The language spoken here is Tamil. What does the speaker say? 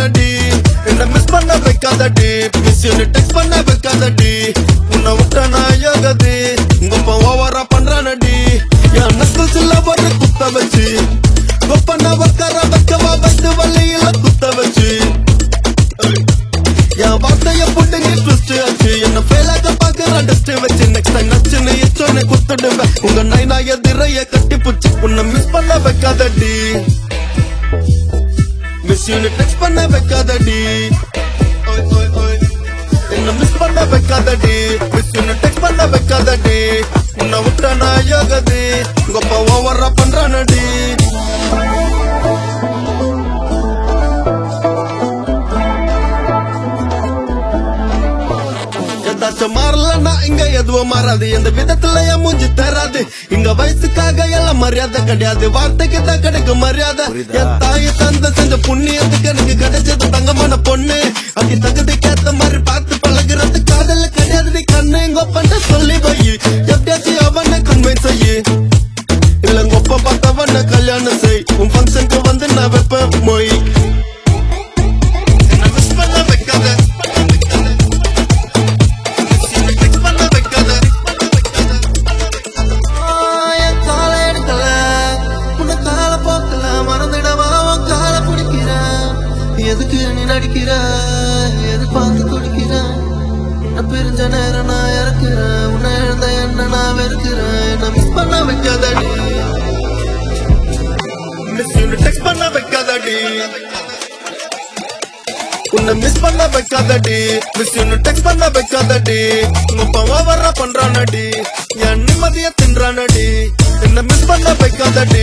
பண்றானடி என்ன மிஸ் பண்ண வைக்காதடி மிஸ் டெக்ஸ்ட் பண்ண வைக்காதடி உன்னை விட்ட நான் யோகதி உங்க ஓவரா பண்றானடி என் நக்கல் சில்ல ஒரு குத்த வச்சு கொப்பன வக்கர வைக்கவா வந்து வள்ளியில குத்த வச்சு என் வார்த்தைய போட்டு நீ ட்விஸ்ட் ஆச்சு என்ன ஃபெயிலாக பாக்குற டஸ்ட் வச்சு நெக்ஸ்ட் டைம் நச்சுன்னு இச்சோன்னு குத்துடுவேன் உங்க நைனா எதிரைய கட்டி புச்சு உன்னை மிஸ் பண்ண வைக்காதடி மிஸ் யூனி டெக்ஸ்ட் பண்ண வைக்காதடி ஓய், ஓய், ஓய். என்ன மிஸ் பண்ண வைக்காதடி மிஸ் யூனி டெக்ஸ்ட் பண்ண வைக்காதடி உன்னை விட்ட நான் யோகதி உங்க ஓவரா பண்றானடி ஏதாச்சும் மாறலன்னா இங்க எதுவும் மாறாது எந்த விதத்துல என் மூஞ்சி தராது இங்க வயசுக்காக எல்லாம் மரியாதை கிடையாது வார்த்தைக்கு தான் கிடைக்கும் மரியாதை என் தாய் தந்த செஞ்ச புண்ணியத்துக்கு எனக்கு கிடைச்சது தங்கமான பொண்ணு அப்படி தகுதிக்கேத்த மாதிரி பார்த்து பழகுறது காதல கிடையாது நீ கண்ணு எங்க பண்ண சொல்லி வை எப்படியாச்சும் அவனை கன்வின்ஸ் செய்யு இல்ல உங்க ஒப்ப பார்த்தவன கல்யாணம் செய் உன் ஃபங்க்ஷனுக்கு வந்து நான் வைப்பேன் மொய் என்ன miss பண்ண வைக்காத எதுக்கு நீ நடிக்கிற எது பார்த்து துடிக்கிற என்ன பிரிஞ்ச நேரம் நான் இறக்குறேன் உன்னை எழுந்த என்ன நான் வெறுக்கிறேன் என்ன மிஸ் பண்ண வைக்காதடி டெக்ஸ்ட் பண்ண வைக்காதடி உன்னை மிஸ் பண்ண வைக்காதடி மிஸ் யூனு டெக்ஸ்ட் பண்ண வைக்காதடி உங்க ஓவரா பண்றானடி என் நிம்மதிய தின்றானடி என்ன மிஸ் பண்ண வைக்காதடி